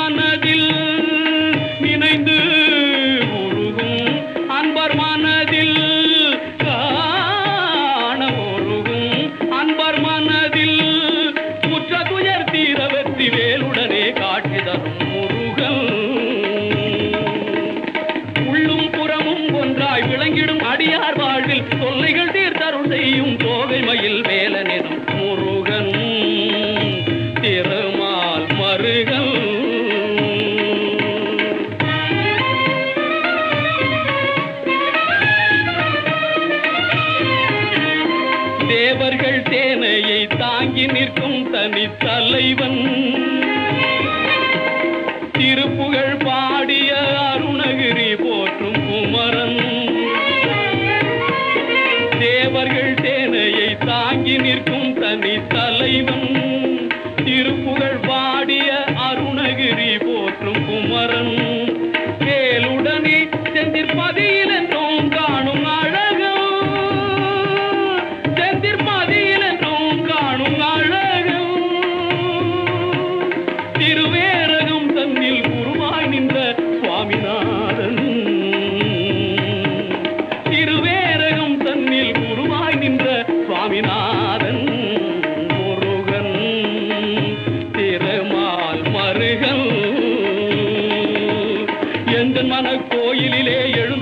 மனதில் நினைந்து உருகும் அன்பர் மனதில் காண உருகும் அன்பர் மனதில் குற்ற துயர் தீர வெற்றி வேலுடனே காட்சி தரும் முருகன் உள்ளும் புறமும் ஒன்றாய் விளங்கிடும் அடியார் வாழ்வில் தொல்லைகள் தீர்த்தருள் செய்யும் தோகை மயில் வேலனிடம் முருகன் திருமால் மருகன் தேவர்கள் சேனையை தாங்கி நிற்கும் தனி தலைவன் திருப்புகழ் பாடிய அருணகிரி போற்றும் குமரன் தேவர்கள் சேனையை தாங்கி நிற்கும் தனி தலைவன் திருப்புகழ் பாடிய அருணகிரி போற்றும் குமரன் வேலுடனே செந்திற்பதியில் என்றும் காணும் அழகம் செந்திற்பதியில் என்றும் காணும் அழகம் திருவேரகம் தன்னில் குருவாய் நின்ற சுவாமிநாதன் திருவேரகம் தன்னில் குருவாய் நின்ற சுவாமிநாதன் முருகன் திருமால் மருகன் எங்கள் மன கோயிலிலே எழு